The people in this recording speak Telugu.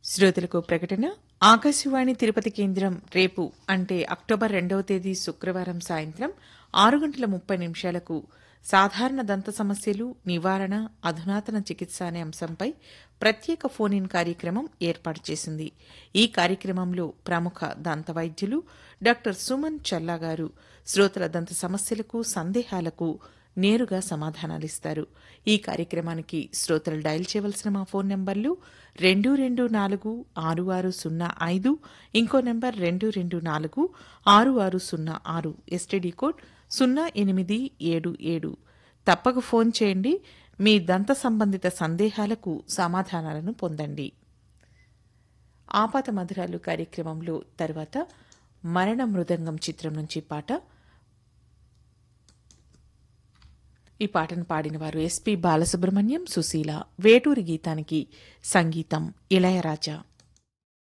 శ్రోతలకు ప్రకటన ఆకాశవాణి తిరుపతి కేంద్రం రేపు అంటే అక్టోబర్ రెండవ తేదీ శుక్రవారం సాయంత్రం ఆరు గంటల ముప్పై నిమిషాలకు సాధారణ దంత సమస్యలు నివారణ అధునాతన చికిత్స అనే అంశంపై ప్రత్యేక ఫోన్ ఇన్ కార్యక్రమం ఏర్పాటు చేసింది ఈ కార్యక్రమంలో ప్రముఖ దంత వైద్యులు డాక్టర్ సుమన్ చల్లా గారు శ్రోతల దంత సమస్యలకు సందేహాలకు నేరుగా సమాధానాలిస్తారు ఈ కార్యక్రమానికి శ్రోతలు డయల్ చేయవలసిన మా ఫోన్ నంబర్లు రెండు రెండు నాలుగు ఆరు ఆరు సున్నా ఐదు ఇంకో నెంబర్ రెండు రెండు నాలుగు ఆరు ఆరు సున్నా ఆరు ఎస్టీడీ కోడ్ సున్నా ఎనిమిది ఏడు ఏడు తప్పక ఫోన్ చేయండి మీ దంత సంబంధిత సందేహాలకు సమాధానాలను పొందండి ఆపాత మధురాలు కార్యక్రమంలో తర్వాత మరణ మృదంగం చిత్రం నుంచి పాట ఈ పాటను పాడిన వారు ఎస్పి బాలసుబ్రహ్మణ్యం సుశీల వేటూరి గీతానికి సంగీతం ఇళయరాజా